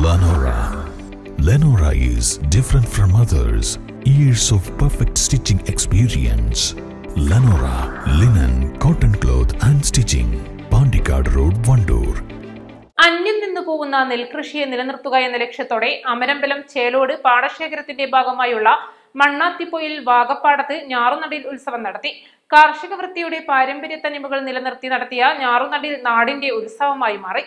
Lenora. Lenora is different from others. Years of perfect stitching experience. Lenora linen, cotton cloth and stitching. Pandikad Road, Vandoor. അന്യം നിന്നു പോകുന്ന നെൽകൃഷിയെ നിലനിർത്തുക എന്ന ലക്ഷ്യത്തോടെ അമരമ്പലം ചേലോട് പാടശേഖരത്തിന്റെ ഭാഗമായുള്ള മണ്ണാത്തിപ്പൊയിൽ വാഗപ്പാടത്ത് ഞാറുനടിൽ ഉത്സവം നടത്തി കാർഷിക വൃത്തിയുടെ പാരമ്പര്യ തനിമകൾ നിലനിർത്തി നടത്തിയ ഞാറുനടിൽ നാടിന്റെ ഉത്സവമായി മാറി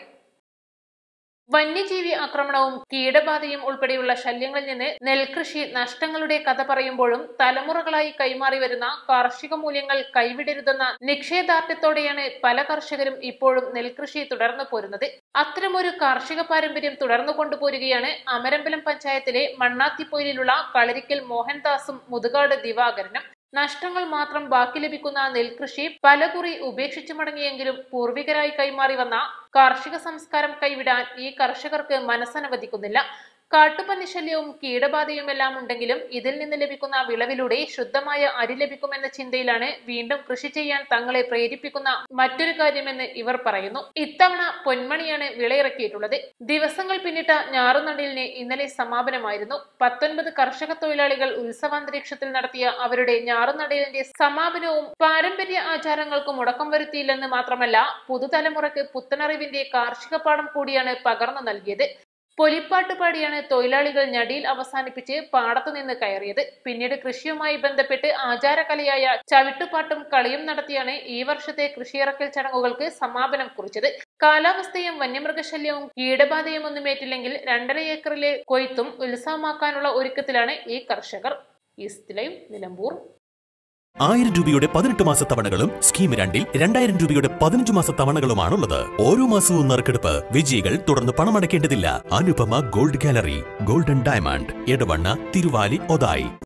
വന്യജീവി ആക്രമണവും കീടബാധയും ഉൾപ്പെടെയുള്ള ശല്യങ്ങളിൽ നിന്ന് നെൽകൃഷി നഷ്ടങ്ങളുടെ കഥ പറയുമ്പോഴും തലമുറകളായി കൈമാറി വരുന്ന കാർഷിക മൂല്യങ്ങൾ കൈവിടരുതെന്ന നിക്ഷേദാർഢ്യത്തോടെയാണ് പല കർഷകരും ഇപ്പോഴും നെൽകൃഷി തുടർന്നു പോരുന്നത് അത്തരമൊരു കാർഷിക പാരമ്പര്യം തുടർന്നു കൊണ്ടുപോരുകയാണ് അമരമ്പലം പഞ്ചായത്തിലെ മണ്ണാത്തിപ്പൊയിലുള്ള കളരിക്കൽ മോഹൻദാസും മുതുകാട് ദിവാകരനും നഷ്ടങ്ങൾ മാത്രം ബാക്കി ലഭിക്കുന്ന നെൽകൃഷി പലകുറി ഉപേക്ഷിച്ചു മടങ്ങിയെങ്കിലും പൂർവികരായി കൈമാറി വന്ന കാർഷിക സംസ്കാരം കൈവിടാൻ ഈ കർഷകർക്ക് മനസ്സനുവദിക്കുന്നില്ല കാട്ടുപന്നി ശല്യവും കീടബാധയുമെല്ലാം ഉണ്ടെങ്കിലും ഇതിൽ നിന്ന് ലഭിക്കുന്ന വിളവിലൂടെ ശുദ്ധമായ അരി ലഭിക്കുമെന്ന ചിന്തയിലാണ് വീണ്ടും കൃഷി ചെയ്യാൻ തങ്ങളെ പ്രേരിപ്പിക്കുന്ന മറ്റൊരു കാര്യമെന്ന് ഇവർ പറയുന്നു ഇത്തവണ പൊന്മണിയാണ് വിളയിറക്കിയിട്ടുള്ളത് ദിവസങ്ങൾ പിന്നിട്ട ഞാറുനടലിന് ഇന്നലെ സമാപനമായിരുന്നു പത്തൊൻപത് കർഷക തൊഴിലാളികൾ ഉത്സവാന്തരീക്ഷത്തിൽ നടത്തിയ അവരുടെ ഞാറുനടലിന്റെ സമാപനവും പാരമ്പര്യ ആചാരങ്ങൾക്ക് മുടക്കം വരുത്തിയില്ലെന്ന് മാത്രമല്ല പുതുതലമുറയ്ക്ക് പുത്തനറിവിന്റെ കാർഷിക പാഠം കൂടിയാണ് പകർന്നു നൽകിയത് പൊലിപ്പാട്ട് പാടിയാണ് തൊഴിലാളികൾ ഞടിയിൽ അവസാനിപ്പിച്ച് പാടത്തു നിന്ന് കയറിയത് പിന്നീട് കൃഷിയുമായി ബന്ധപ്പെട്ട് ആചാരകലയായ ചവിട്ടുപാട്ടും കളിയും നടത്തിയാണ് ഈ വർഷത്തെ കൃഷിയിറക്കൽ ചടങ്ങുകൾക്ക് സമാപനം കുറിച്ചത് കാലാവസ്ഥയും വന്യമൃഗശല്യവും കീടബാധയും ഒന്നും ഏറ്റില്ലെങ്കിൽ രണ്ടര ഏക്കറിലെ കൊയ്ത്തും ഉത്സവമാക്കാനുള്ള ഒരുക്കത്തിലാണ് ഈ കർഷകർ ഈസ്റ്റ് ലൈവ് നിലമ്പൂർ ആയിരം രൂപയുടെ പതിനെട്ട് മാസ തവണകളും സ്കീം രണ്ടിൽ രണ്ടായിരം രൂപയുടെ പതിനഞ്ച് മാസ തവണകളുമാണുള്ളത് ഓരോ മാസവും നറുക്കെടുപ്പ് വിജയികൾ തുടർന്ന് പണമടയ്ക്കേണ്ടതില്ല Anupama gold gallery golden diamond Edavanna Thiruvali Othayi